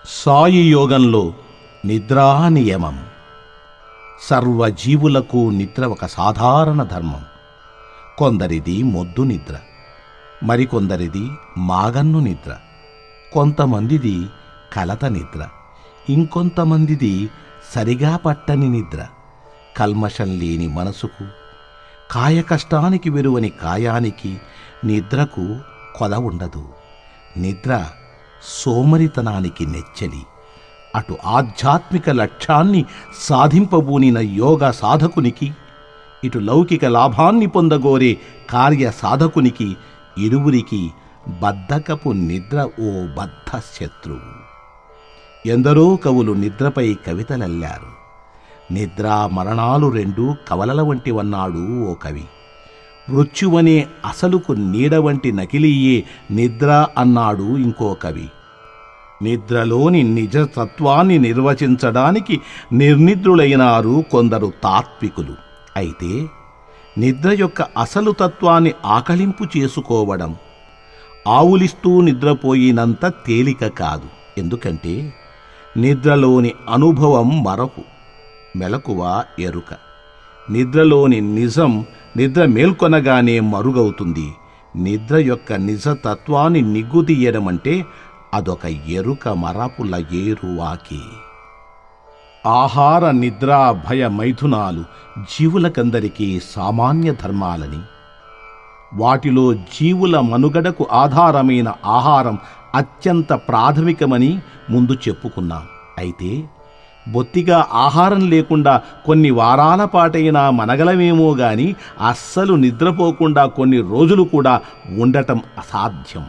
సాయి యోగంలో నిద్రా నియమం సర్వజీవులకు నిద్ర ఒక సాధారణ ధర్మం కొందరిది మొద్దు నిద్ర మరికొందరిది మాగన్ను నిద్ర కొంతమందిది కలత నిద్ర ఇంకొంతమందిది సరిగా పట్టని నిద్ర కల్మషం లేని మనసుకు కాయకష్టానికి విరువని కాయానికి నిద్రకు కొద ఉండదు నిద్ర సోమరితనానికి నెచ్చలి అటు ఆధ్యాత్మిక లక్ష్యాన్ని సాధింపబూనిన యోగ సాధకునికి ఇటు లౌకిక లాభాన్ని పొందగోరే కార్య సాధకునికి ఇరువురికి బద్ధకపు నిద్ర ఓ బద్ధ శత్రువు ఎందరో కవులు నిద్రపై కవితలల్లారు నిద్ర మరణాలు రెండు కవలల వంటివన్నాడు ఓ కవి మృత్యువనే అసలుకు నీడ వంటి నకిలీయే నిద్ర అన్నాడు ఇంకో కవి నిద్రలోని నిజతత్వాన్ని నిర్వచించడానికి నిర్నిద్రులైనారు కొందరు తాత్వికులు అయితే నిద్ర యొక్క అసలు తత్వాన్ని ఆకలింపు చేసుకోవడం ఆవులిస్తూ నిద్రపోయినంత తేలిక కాదు ఎందుకంటే నిద్రలోని అనుభవం మరపు మెలకువ ఎరుక నిద్రలోని నిజం నిద్ర మేల్కొనగానే మరుగవుతుంది నిద్ర యొక్క నిజతత్వాన్ని నిగ్గుదీయడం అంటే అదొక ఎరుక మరపుల ఏరువాకి ఆహార నిద్ర భయ మైథునాలు జీవులకందరికీ సామాన్య ధర్మాలని వాటిలో జీవుల మనుగడకు ఆధారమైన ఆహారం అత్యంత ప్రాథమికమని ముందు చెప్పుకున్నాం అయితే బొత్తిగా ఆహారం లేకుండా కొన్ని వారాల పాటైనా మనగలమేమో గాని అస్సలు నిద్రపోకుండా కొన్ని రోజులు కూడా ఉండటం అసాధ్యం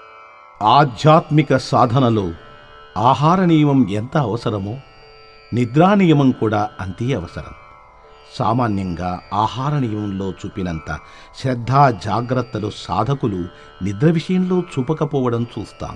ఆధ్యాత్మిక సాధనలో ఆహార నియమం ఎంత అవసరమో నిద్రా నియమం కూడా అంతే అవసరం సామాన్యంగా ఆహార నియమంలో చూపినంత శ్రద్ధా జాగ్రత్తలు సాధకులు నిద్ర విషయంలో చూపకపోవడం చూస్తాం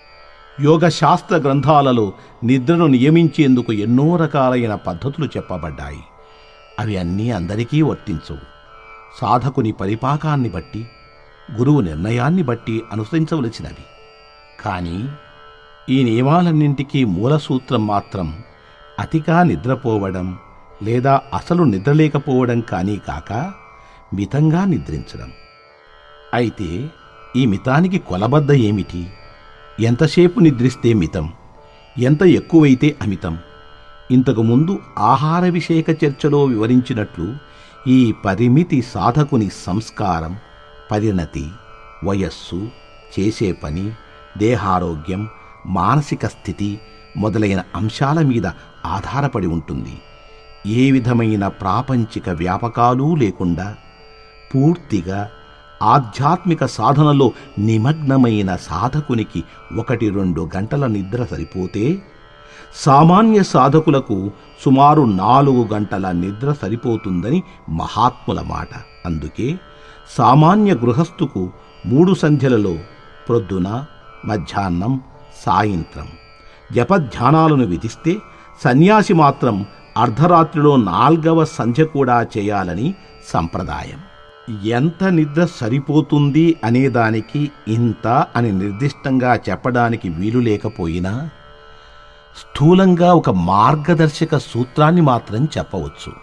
యోగ శాస్త్ర గ్రంథాలలో నిద్రను నియమించేందుకు ఎన్నో రకాలైన పద్ధతులు చెప్పబడ్డాయి అవి అన్నీ అందరికీ వర్తించవు సాధకుని పరిపాకాన్ని బట్టి గురువు నిర్ణయాన్ని బట్టి అనుసరించవలసినవి కానీ ఈ నియమాలన్నింటికీ మూల సూత్రం మాత్రం అతిగా నిద్రపోవడం లేదా అసలు నిద్రలేకపోవడం కానీ కాక మితంగా నిద్రించడం అయితే ఈ మితానికి కొలబద్ద ఏమిటి ఎంతసేపు నిద్రిస్తే మితం ఎంత ఎక్కువైతే అమితం ఇంతకు ముందు ఆహార విషయక చర్చలో వివరించినట్లు ఈ పరిమితి సాధకుని సంస్కారం పరిణతి వయస్సు చేసే పని దేహారోగ్యం మానసిక స్థితి మొదలైన అంశాల మీద ఆధారపడి ఉంటుంది ఏ విధమైన ప్రాపంచిక వ్యాపకాలు లేకుండా పూర్తిగా ఆధ్యాత్మిక సాధనలో నిమగ్నమైన సాధకునికి ఒకటి రెండు గంటల నిద్ర సరిపోతే సామాన్య సాధకులకు సుమారు నాలుగు గంటల నిద్ర సరిపోతుందని మహాత్ముల మాట అందుకే సామాన్య గృహస్థుకు మూడు సంధ్యలలో ప్రొద్దున మధ్యాహ్నం సాయంత్రం జపధ్యానాలను విధిస్తే సన్యాసి మాత్రం అర్ధరాత్రిలో నాల్గవ సంధ్య కూడా చేయాలని సంప్రదాయం ఎంత నిద్ర సరిపోతుంది అనేదానికి ఇంత అని నిర్దిష్టంగా చెప్పడానికి వీలు లేకపోయినా స్థూలంగా ఒక మార్గదర్శక సూత్రాన్ని మాత్రం చెప్పవచ్చు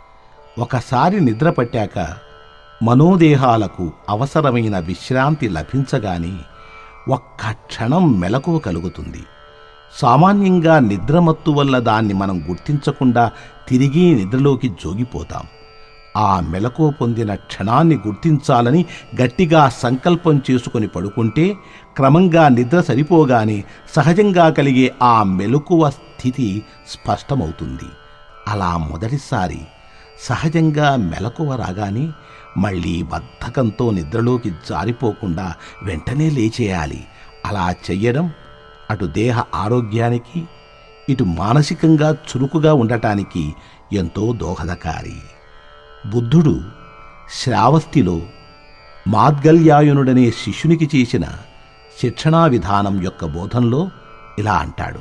ఒకసారి నిద్ర పట్టాక మనోదేహాలకు అవసరమైన విశ్రాంతి లభించగానే ఒక్క క్షణం మెలకువ కలుగుతుంది సామాన్యంగా నిద్రమత్తు వల్ల దాన్ని మనం గుర్తించకుండా తిరిగి నిద్రలోకి జోగిపోతాం ఆ మెలకువ పొందిన క్షణాన్ని గుర్తించాలని గట్టిగా సంకల్పం చేసుకుని పడుకుంటే క్రమంగా నిద్ర సరిపోగానే సహజంగా కలిగే ఆ మెలకువ స్థితి స్పష్టమవుతుంది అలా మొదటిసారి సహజంగా మెలకువ రాగానే మళ్ళీ బద్ధకంతో నిద్రలోకి జారిపోకుండా వెంటనే లేచేయాలి అలా చెయ్యడం అటు దేహ ఆరోగ్యానికి ఇటు మానసికంగా చురుకుగా ఉండటానికి ఎంతో దోహదకారి బుద్ధుడు శ్రావస్తిలో మాద్గల్యాయునుడనే శిష్యునికి చేసిన శిక్షణా విధానం యొక్క బోధంలో ఇలా అంటాడు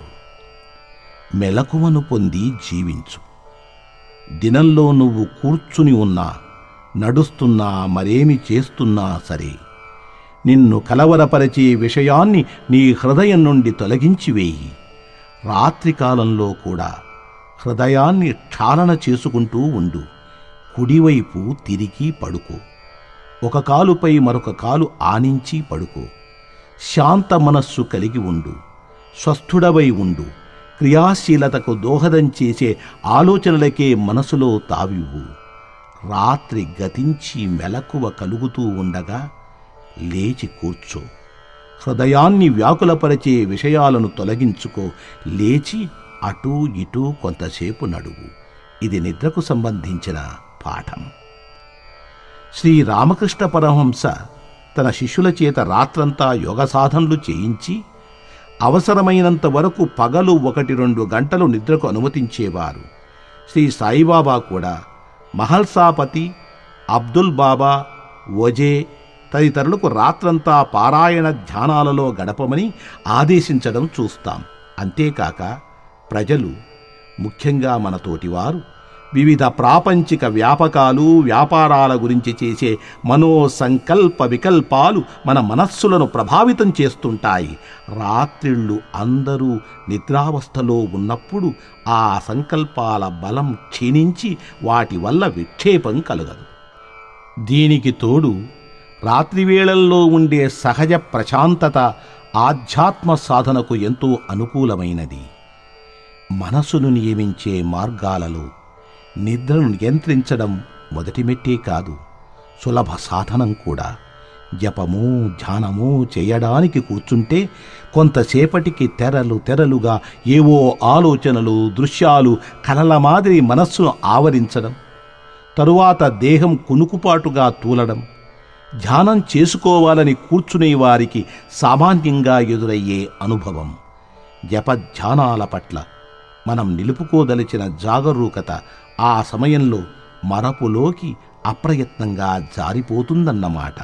మెలకువను పొంది జీవించు దినంలో నువ్వు కూర్చుని ఉన్నా నడుస్తున్నా మరేమి చేస్తున్నా సరే నిన్ను కలవరపరిచే విషయాన్ని నీ హృదయం నుండి తొలగించి వేయి రాత్రికాలంలో కూడా హృదయాన్ని క్షాళన చేసుకుంటూ ఉండు కుడివైపు తిరిగి పడుకో ఒక కాలుపై మరొక కాలు ఆనించి పడుకో శాంత మనస్సు కలిగి ఉండు స్వస్థుడవై ఉండు క్రియాశీలతకు దోహదం చేసే ఆలోచనలకే మనసులో తావివ్వు రాత్రి గతించి మెలకువ కలుగుతూ ఉండగా లేచి కూర్చో హృదయాన్ని వ్యాకులపరిచే విషయాలను తొలగించుకో లేచి అటూ ఇటూ కొంతసేపు నడువు ఇది నిద్రకు సంబంధించిన పాఠం శ్రీ రామకృష్ణ పరమహంస తన శిష్యుల చేత రాత్రంతా యోగ సాధనలు చేయించి అవసరమైనంత వరకు పగలు ఒకటి రెండు గంటలు నిద్రకు అనుమతించేవారు శ్రీ సాయిబాబా కూడా మహల్సాపతి అబ్దుల్ బాబా వజే తదితరులకు రాత్రంతా పారాయణ ధ్యానాలలో గడపమని ఆదేశించడం చూస్తాం అంతేకాక ప్రజలు ముఖ్యంగా మన తోటివారు వివిధ ప్రాపంచిక వ్యాపకాలు వ్యాపారాల గురించి చేసే మనో సంకల్ప వికల్పాలు మన మనస్సులను ప్రభావితం చేస్తుంటాయి రాత్రిళ్ళు అందరూ నిద్రావస్థలో ఉన్నప్పుడు ఆ సంకల్పాల బలం క్షీణించి వాటి వల్ల విక్షేపం కలగదు దీనికి తోడు రాత్రివేళల్లో ఉండే సహజ ప్రశాంతత ఆధ్యాత్మ సాధనకు ఎంతో అనుకూలమైనది మనసును నియమించే మార్గాలలో నిద్రను నియంత్రించడం మొదటి మెట్టే కాదు సులభ సాధనం కూడా జపము ధ్యానము చేయడానికి కూర్చుంటే కొంతసేపటికి తెరలు తెరలుగా ఏవో ఆలోచనలు దృశ్యాలు కలల మాదిరి మనస్సును ఆవరించడం తరువాత దేహం కునుకుపాటుగా తూలడం ధ్యానం చేసుకోవాలని కూర్చునే వారికి సామాన్యంగా ఎదురయ్యే అనుభవం జపధ్యానాల పట్ల మనం నిలుపుకోదలిచిన జాగరూకత ఆ సమయంలో మరపులోకి అప్రయత్నంగా జారిపోతుందన్నమాట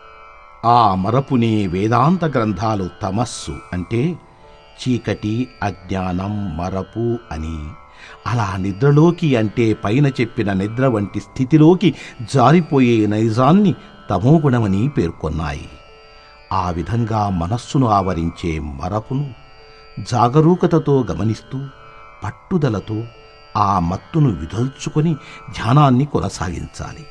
ఆ మరపునే వేదాంత గ్రంథాలు తమస్సు అంటే చీకటి అజ్ఞానం మరపు అని అలా నిద్రలోకి అంటే పైన చెప్పిన నిద్ర వంటి స్థితిలోకి జారిపోయే నైజాన్ని తమోగుణమని పేర్కొన్నాయి ఆ విధంగా మనస్సును ఆవరించే మరపును జాగరూకతతో గమనిస్తూ పట్టుదలతో ఆ మత్తును విదల్చుకొని ధ్యానాన్ని కొనసాగించాలి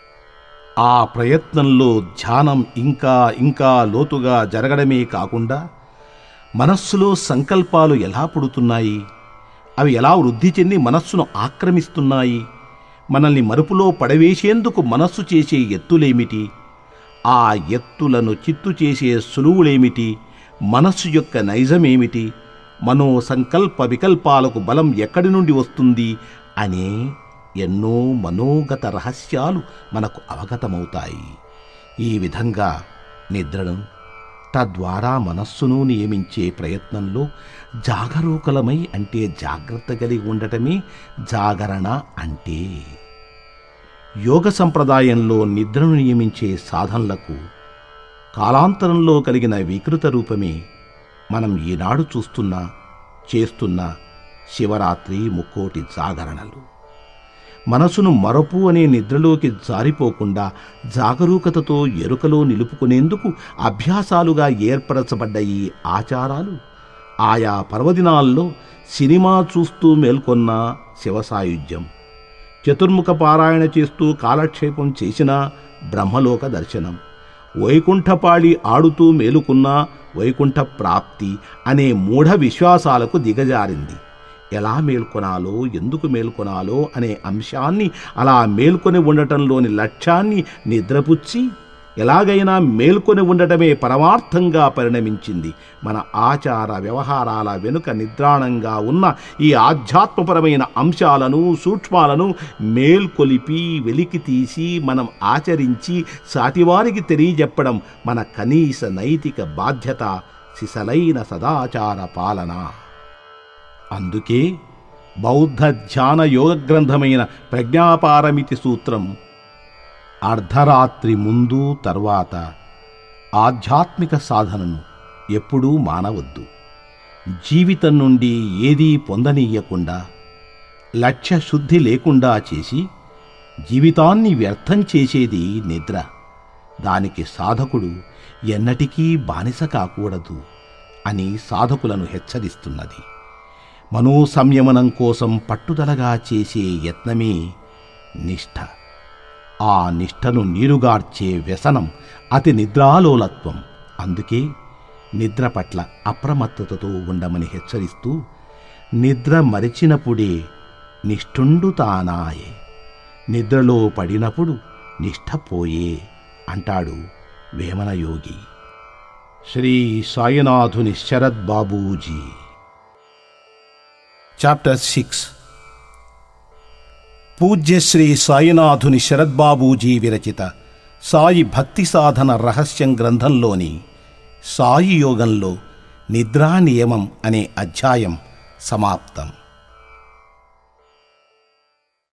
ఆ ప్రయత్నంలో ధ్యానం ఇంకా ఇంకా లోతుగా జరగడమే కాకుండా మనస్సులో సంకల్పాలు ఎలా పుడుతున్నాయి అవి ఎలా వృద్ధి చెంది మనస్సును ఆక్రమిస్తున్నాయి మనల్ని మరుపులో పడవేసేందుకు మనస్సు చేసే ఎత్తులేమిటి ఆ ఎత్తులను చిత్తు చేసే సులువులేమిటి మనస్సు యొక్క నైజమేమిటి మనో సంకల్ప వికల్పాలకు బలం ఎక్కడి నుండి వస్తుంది అనే ఎన్నో మనోగత రహస్యాలు మనకు అవగతమవుతాయి ఈ విధంగా నిద్రను తద్వారా మనస్సును నియమించే ప్రయత్నంలో జాగరూకలమై అంటే జాగ్రత్త కలిగి ఉండటమే జాగరణ అంటే యోగ సంప్రదాయంలో నిద్రను నియమించే సాధనలకు కాలాంతరంలో కలిగిన వికృత రూపమే మనం ఈనాడు చూస్తున్న చేస్తున్న శివరాత్రి ముక్కోటి జాగరణలు మనసును మరపు అనే నిద్రలోకి జారిపోకుండా జాగరూకతతో ఎరుకలో నిలుపుకునేందుకు అభ్యాసాలుగా ఏర్పరచబడ్డ ఈ ఆచారాలు ఆయా పర్వదినాల్లో సినిమా చూస్తూ మేల్కొన్న శివసాయుధ్యం చతుర్ముఖ పారాయణ చేస్తూ కాలక్షేపం చేసిన బ్రహ్మలోక దర్శనం వైకుంఠపాళి ఆడుతూ మేలుకున్న వైకుంఠ ప్రాప్తి అనే మూఢ విశ్వాసాలకు దిగజారింది ఎలా మేల్కొనాలో ఎందుకు మేల్కొనాలో అనే అంశాన్ని అలా మేల్కొని ఉండటంలోని లక్ష్యాన్ని నిద్రపుచ్చి ఎలాగైనా మేల్కొని ఉండటమే పరమార్థంగా పరిణమించింది మన ఆచార వ్యవహారాల వెనుక నిద్రాణంగా ఉన్న ఈ ఆధ్యాత్మపరమైన అంశాలను సూక్ష్మాలను మేల్కొలిపి వెలికి తీసి మనం ఆచరించి సాటివారికి తెలియజెప్పడం మన కనీస నైతిక బాధ్యత సిసలైన సదాచార పాలన అందుకే బౌద్ధ ధ్యాన యోగ గ్రంథమైన ప్రజ్ఞాపారమితి సూత్రం అర్ధరాత్రి ముందు తర్వాత ఆధ్యాత్మిక సాధనను ఎప్పుడూ మానవద్దు జీవితం నుండి ఏదీ పొందనీయకుండా లక్ష్య శుద్ధి లేకుండా చేసి జీవితాన్ని వ్యర్థం చేసేది నిద్ర దానికి సాధకుడు ఎన్నటికీ బానిస కాకూడదు అని సాధకులను హెచ్చరిస్తున్నది మనోసంయమనం కోసం పట్టుదలగా చేసే యత్నమే నిష్ఠ ఆ నిష్ఠను నీరుగార్చే వ్యసనం అతి నిద్రాలోలత్వం అందుకే నిద్ర పట్ల అప్రమత్తతతో ఉండమని హెచ్చరిస్తూ నిద్ర మరిచినప్పుడే నిష్ఠుండు తానాయే నిద్రలో పడినప్పుడు నిష్ఠపోయే అంటాడు వేమనయోగి శ్రీ సాయినాథుని శరద్ బాబూజీ చాప్టర్ సిక్స్ పూజ్య శ్రీ సాయినాథుని శరద్బాబూజీ విరచిత సాయి భక్తి సాధన రహస్యం గ్రంథంలోని సాయి యోగంలో నిద్రా నియమం అనే అధ్యాయం సమాప్తం